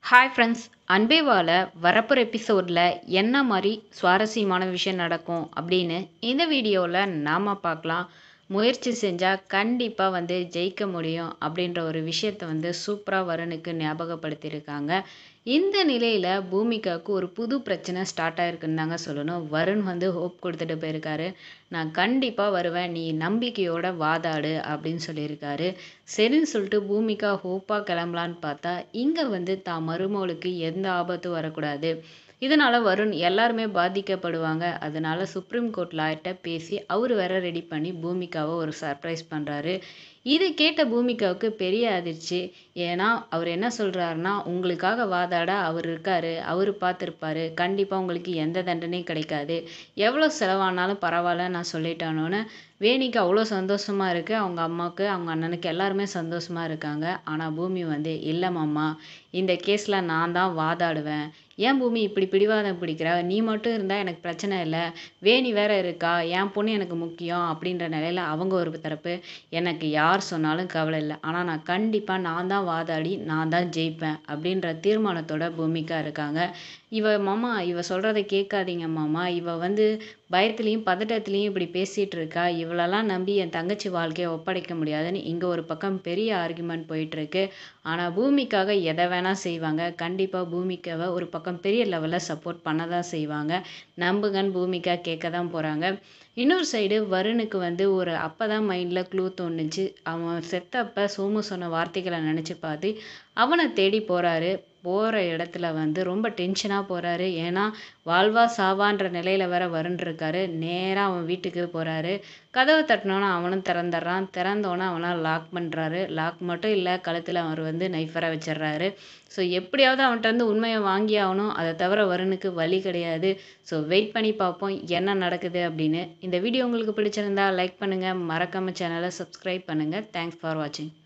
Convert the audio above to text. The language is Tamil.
ஹாய் ஃப்ரெண்ட்ஸ் அன்பேவால வரப்போகிற எபிசோடில் என்ன மாதிரி சுவாரஸ்யமான விஷயம் நடக்கும் அப்படின்னு இந்த வீடியோவில் நாம் பார்க்கலாம் முயற்சி செஞ்சால் கண்டிப்பாக வந்து ஜெயிக்க முடியும் அப்படின்ற ஒரு விஷயத்தை வந்து சூப்பராக வருணுக்கு ஞாபகப்படுத்தியிருக்காங்க இந்த நிலையில் பூமிகாவுக்கு ஒரு புது பிரச்சனை ஸ்டார்ட் ஆயிருக்குன்னு தாங்க சொல்லணும் வருண் வந்து ஹோப் கொடுத்துட்டு போயிருக்காரு நான் கண்டிப்பாக வருவேன் நீ நம்பிக்கையோட வாதாடு அப்படின்னு சொல்லியிருக்காரு சரின்னு சொல்லிட்டு பூமிகா ஹோப்பாக கிளம்பலான்னு பார்த்தா இங்கே வந்து தான் மருமகளுக்கு எந்த ஆபத்தும் வரக்கூடாது இதனால் வருண் எல்லாருமே பாதிக்கப்படுவாங்க அதனால சுப்ரீம் கோர்ட் லாயர்கிட்ட பேசி அவர் வேற ரெடி பண்ணி பூமிகாவை ஒரு சர்ப்ரைஸ் பண்ணுறாரு இது கேட்ட பூமிகாவுக்கு பெரிய அதிர்ச்சி ஏன்னா அவர் என்ன சொல்கிறாருன்னா உங்களுக்காக வாதாட அவர் இருக்காரு அவர் பார்த்துருப்பாரு கண்டிப்பாக உங்களுக்கு எந்த தண்டனையும் கிடைக்காது எவ்வளோ செலவானாலும் பரவாயில்ல நான் சொல்லிட்டானோன்னு வேணிக்கு அவ்வளோ சந்தோஷமாக இருக்குது அவங்க அம்மாவுக்கு அவங்க அண்ணனுக்கு எல்லாருமே சந்தோஷமாக இருக்காங்க ஆனால் பூமி வந்து இல்லை மாமா இந்த கேஸில் நான் தான் வாதாடுவேன் ஏன் பூமி இப்படி பிடிவாதம் பிடிக்கிற நீ மட்டும் இருந்தால் எனக்கு பிரச்சனை இல்லை வேணி வேற இருக்கா என் பொண்ணு எனக்கு முக்கியம் அப்படின்ற நிலையில் அவங்க ஒரு தரப்பு எனக்கு யார் சொன்னாலும் கவலை இல்லை ஆனால் நான் கண்டிப்பாக நான் தான் வாதாடி நான் தான் ஜெயிப்பேன் அப்படின்ற தீர்மானத்தோட பூமிக்கா இருக்காங்க இவ மாமா இவ சொல்கிறத கேட்காதீங்க மாமா இவ வந்து பயத்துலேயும் பதட்டத்துலேயும் இப்படி பேசிகிட்டு இருக்கா இவளெல்லாம் நம்பி என் தங்கச்சி வாழ்க்கையை ஒப்படைக்க முடியாதுன்னு இங்கே ஒரு பக்கம் பெரிய ஆர்குமெண்ட் போயிட்டுருக்கு ஆனால் பூமிக்காக எதை வேணால் செய்வாங்க கண்டிப்பாக பூமிக்காவை ஒரு பக்கம் பெரிய லெவலில் சப்போர்ட் பண்ண தான் செய்வாங்க நம்புங்கன்னு பூமிக்கா கேட்க தான் போகிறாங்க இன்னொரு சைடு வருணுக்கு வந்து ஒரு அப்போ தான் மைண்டில் க்ளூ தோணுச்சு அவன் செத்தப்ப சோமு சொன்ன வார்த்தைகளை நினச்சி பார்த்து அவனை தேடி போகிறாரு போகிற இடத்துல வந்து ரொம்ப டென்ஷனாக போகிறாரு ஏன்னா வாழ்வா சாவான்ற நிலையில் வேற வருண்ருக்காரு நேராக அவன் வீட்டுக்கு போகிறாரு கதவை தட்டினோன்னே அவனும் திறந்துடுறான் திறந்தோன்னே அவனால் லாக் பண்ணுறாரு லாக் மட்டும் இல்லை கழுத்தில் அவர் வந்து நைஃபரை வச்சிடுறாரு ஸோ எப்படியாவது அவன்கிட்ட வந்து உண்மையை வாங்கி ஆகணும் அதை தவிர வருணுக்கு வழி கிடையாது ஸோ வெயிட் பண்ணி பார்ப்போம் என்ன நடக்குது அப்படின்னு இந்த வீடியோ உங்களுக்கு பிடிச்சிருந்தா லைக் பண்ணுங்கள் மறக்காமல் சேனலை சப்ஸ்கிரைப் பண்ணுங்கள் தேங்க்ஸ் ஃபார் வாட்சிங்